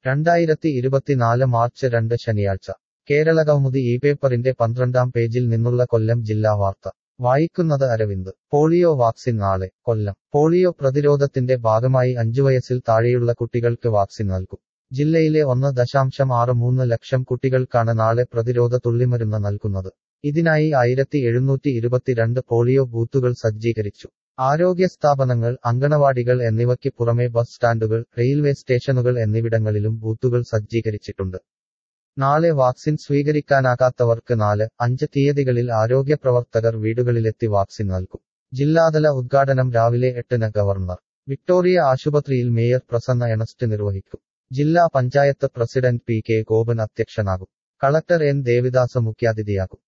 രണ്ടായിരത്തി ഇരുപത്തിനാല് മാർച്ച് രണ്ട് ശനിയാഴ്ച കേരള കൗമുദി ഈ പേപ്പറിന്റെ പന്ത്രണ്ടാം പേജിൽ നിന്നുള്ള കൊല്ലം ജില്ലാ വാർത്ത വായിക്കുന്നത് അരവിന്ദ് പോളിയോ വാക്സിൻ നാളെ കൊല്ലം പോളിയോ പ്രതിരോധത്തിന്റെ ഭാഗമായി അഞ്ചു വയസ്സിൽ താഴെയുള്ള കുട്ടികൾക്ക് വാക്സിൻ നൽകും ജില്ലയിലെ ഒന്ന് ദശാംശം ആറ് മൂന്ന് ലക്ഷം കുട്ടികൾക്കാണ് നാളെ പ്രതിരോധ തുള്ളിമരുന്ന് നൽകുന്നത് ഇതിനായി ആയിരത്തി എഴുന്നൂറ്റി ഇരുപത്തിരണ്ട് പോളിയോ ബൂത്തുകൾ സജ്ജീകരിച്ചു ആരോഗ്യ സ്ഥാപനങ്ങൾ അങ്കണവാടികൾ എന്നിവയ്ക്ക് പുറമെ ബസ് സ്റ്റാൻഡുകൾ റെയിൽവേ സ്റ്റേഷനുകൾ എന്നിവിടങ്ങളിലും ബൂത്തുകൾ സജ്ജീകരിച്ചിട്ടുണ്ട് നാളെ വാക്സിൻ സ്വീകരിക്കാനാകാത്തവർക്ക് നാല് അഞ്ച് തീയതികളിൽ ആരോഗ്യ പ്രവർത്തകർ വീടുകളിലെത്തി വാക്സിൻ നൽകും ജില്ലാതല ഉദ്ഘാടനം രാവിലെ എട്ടിന് ഗവർണർ വിക്ടോറിയ ആശുപത്രിയിൽ മേയർ പ്രസന്ന എണസ്റ്റ് നിർവഹിക്കും ജില്ലാ panchayat president P K Gopan അധ്യക്ഷനാകും കളക്ടർ എൻ ദേവിദാസ് മുഖ്യാതിഥിയാകും